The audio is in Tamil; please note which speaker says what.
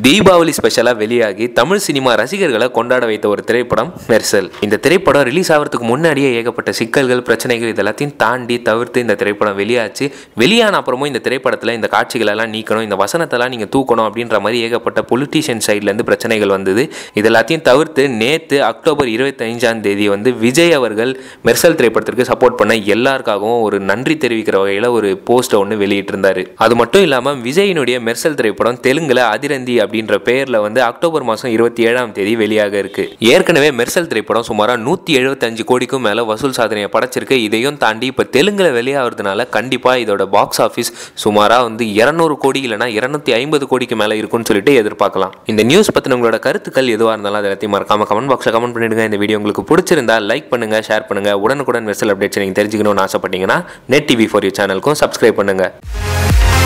Speaker 1: தீபாவளி ஸ்பெஷலாக வெளியாகி தமிழ் சினிமா ரசிகர்களை கொண்டாட வைத்த ஒரு திரைப்படம் மெர்சல் இந்த திரைப்படம் ரிலீஸ் ஆகிறதுக்கு முன்னாடியே ஏகப்பட்ட சிக்கல்கள் பிரச்சனைகள் இது எல்லாத்தையும் தாண்டி தவிர்த்து இந்த திரைப்படம் வெளியாச்சு வெளியான அப்புறமும் இந்த திரைப்படத்தில் இந்த காட்சிகளெல்லாம் நீக்கணும் இந்த வசனத்தெல்லாம் நீங்கள் தூக்கணும் அப்படின்ற மாதிரி ஏகப்பட்ட பொலிட்டீஷியன் சைட்லேருந்து பிரச்சனைகள் வந்தது இது எல்லாத்தையும் தவிர்த்து நேற்று அக்டோபர் இருபத்தஞ்சாம் தேதி வந்து விஜய் அவர்கள் மெர்சல் திரைப்படத்திற்கு சப்போர்ட் பண்ண எல்லாருக்காகவும் ஒரு நன்றி தெரிவிக்கிற வகையில் ஒரு போஸ்ட்டை ஒன்று வெளியிட்டிருந்தாரு அது மட்டும் இல்லாமல் விஜயினுடைய மெர்சல் திரைப்படம் தெலுங்குல அதிரந்தி அப்படின்ற பெயரில் வந்து அக்டோபர் மாதம் இருபத்தி ஏழாம் தேதி வெளியாக இருக்கு ஏற்கனவே மெர்சல் திரைப்படம் சுமாராக நூற்றி எழுபத்தஞ்சு கோடிக்கும் மேலே வசூல் சாதனையை படைச்சிருக்கு இதையும் தாண்டி இப்போ தெலுங்குல வெளியாகிறதுனால கண்டிப்பாக இதோட பாக்ஸ் ஆஃபீஸ் சுமாராக வந்து இரநூறு கோடி இல்லைனா இரநூத்தி ஐம்பது கோடிக்கு மேலே இருக்கும்னு சொல்லிட்டு எதிர்பார்க்கலாம் இந்த நியூஸ் பற்றின உங்களோட கருத்துக்கள் எதுவாக இருந்தாலும் அதை எல்லாத்தையும் மறக்காம கமெண்ட் பாக்ஸில் கமெண்ட் பண்ணிடுங்க இந்த வீடியோ உங்களுக்கு பிடிச்சிருந்தா லைக் பண்ணுங்க ஷேர் பண்ணுங்க உடனுக்குடன் மெர்சல் அப்டேட்ஸ் நீங்கள் தெரிஞ்சுக்கணும்னு ஆசைப்பட்டீங்கன்னா நெட் டிவி ஃபார் யூ சேனலுக்கும் சப்ஸ்கிரைப் பண்ணுங்க